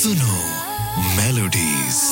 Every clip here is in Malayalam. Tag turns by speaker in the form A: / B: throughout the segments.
A: Suno melodies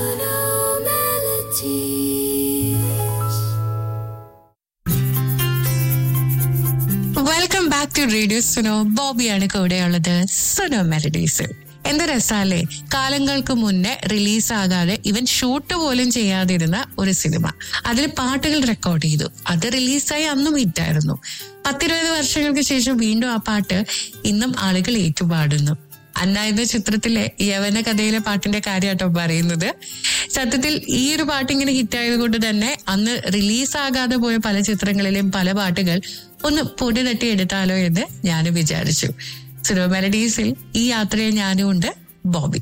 B: welcome back to radio Suno ബോബിയാണ് കൂടെയുള്ളത് സുനോ മെലഡീസ് എന്ത് രസാലേ കാലങ്ങൾക്ക് മുന്നേ റിലീസാകാതെ ഇവൻ ഷൂട്ട് പോലും ചെയ്യാതിരുന്ന ഒരു സിനിമ അതിൽ പാട്ടുകൾ റെക്കോർഡ് ചെയ്തു അത് റിലീസായി അന്നും ഹിറ്റായിരുന്നു പത്തിരുപത് വർഷങ്ങൾക്ക് ശേഷം വീണ്ടും ആ പാട്ട് ഇന്നും ആളുകൾ ഏറ്റുപാടുന്നു അന്ന എന്ന ചിത്രത്തിലെ യവന കഥയിലെ പാട്ടിന്റെ കാര്യമാട്ടോ പറയുന്നത് സത്യത്തിൽ ഈ ഒരു പാട്ട് ഇങ്ങനെ ഹിറ്റായത് കൊണ്ട് തന്നെ അന്ന് റിലീസാകാതെ പോയ പല ചിത്രങ്ങളിലെയും പല പാട്ടുകൾ ഒന്ന് പൊടി തട്ടി എടുത്താലോ എന്ന് ഞാൻ വിചാരിച്ചു സിനിമ മെലഡീസിൽ ഈ യാത്രയിൽ ഞാനും ഉണ്ട് ബോബി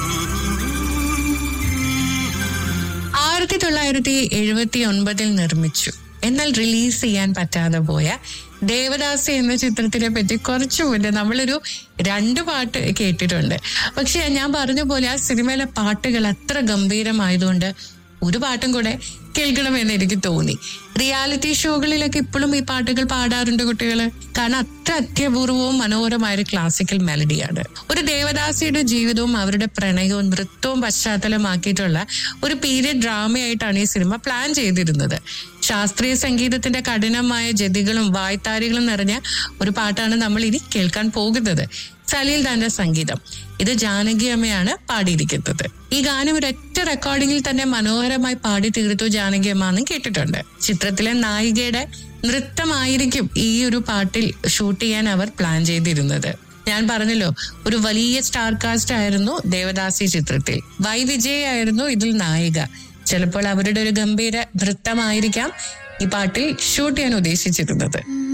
B: ആയിരത്തി തൊള്ളായിരത്തി എഴുപത്തി ഒൻപതിൽ നിർമ്മിച്ചു എന്നാൽ റിലീസ് ചെയ്യാൻ പറ്റാതെ പോയ ദേവദാസി എന്ന ചിത്രത്തിനെ പറ്റി കുറച്ചു മുന്നേ നമ്മളൊരു രണ്ട് പാട്ട് കേട്ടിട്ടുണ്ട് പക്ഷെ ഞാൻ പറഞ്ഞ പോലെ ആ സിനിമയിലെ പാട്ടുകൾ അത്ര ഗംഭീരമായതുകൊണ്ട് ഒരു പാട്ടും കൂടെ കേൾക്കണമെന്ന് എനിക്ക് തോന്നി റിയാലിറ്റി ഷോകളിലൊക്കെ ഇപ്പോഴും ഈ പാട്ടുകൾ പാടാറുണ്ട് കുട്ടികള് കാരണം അത്ര അത്യപൂർവവും മനോഹരമായ ഒരു ക്ലാസിക്കൽ മെലഡിയാണ് ഒരു ദേവദാസിയുടെ ജീവിതവും അവരുടെ പ്രണയവും നൃത്തവും പശ്ചാത്തലമാക്കിയിട്ടുള്ള ഒരു പീരിയഡ് ഡ്രാമയായിട്ടാണ് ഈ സിനിമ പ്ലാൻ ചെയ്തിരുന്നത് ശാസ്ത്രീയ സംഗീതത്തിന്റെ കഠിനമായ ജതികളും വായ്ത്താരികളും നിറഞ്ഞ ഒരു പാട്ടാണ് നമ്മൾ ഇനി കേൾക്കാൻ പോകുന്നത് സലീൽ ദാന്റെ സംഗീതം ഇത് ജാനകി അമ്മയാണ് പാടിയിരിക്കുന്നത് ഈ ഗാനം ഒരൊറ്റ റെക്കോർഡിംഗിൽ തന്നെ മനോഹരമായി പാടി തീർത്തു ജാനകി അമ്മ എന്നും കേട്ടിട്ടുണ്ട് ചിത്രത്തിലെ നായികയുടെ നൃത്തമായിരിക്കും ഈ ഒരു പാട്ടിൽ ഷൂട്ട് ചെയ്യാൻ അവർ പ്ലാൻ ചെയ്തിരുന്നത് ഞാൻ പറഞ്ഞല്ലോ ഒരു വലിയ സ്റ്റാർ കാസ്റ്റ് ആയിരുന്നു ദേവദാസി ചിത്രത്തിൽ വൈ വിജയ് ആയിരുന്നു ഇതിൽ നായിക ചിലപ്പോൾ അവരുടെ ഒരു ഗംഭീര നൃത്തമായിരിക്കാം ഈ പാട്ടിൽ ഷൂട്ട് ചെയ്യാൻ ഉദ്ദേശിച്ചിരുന്നത്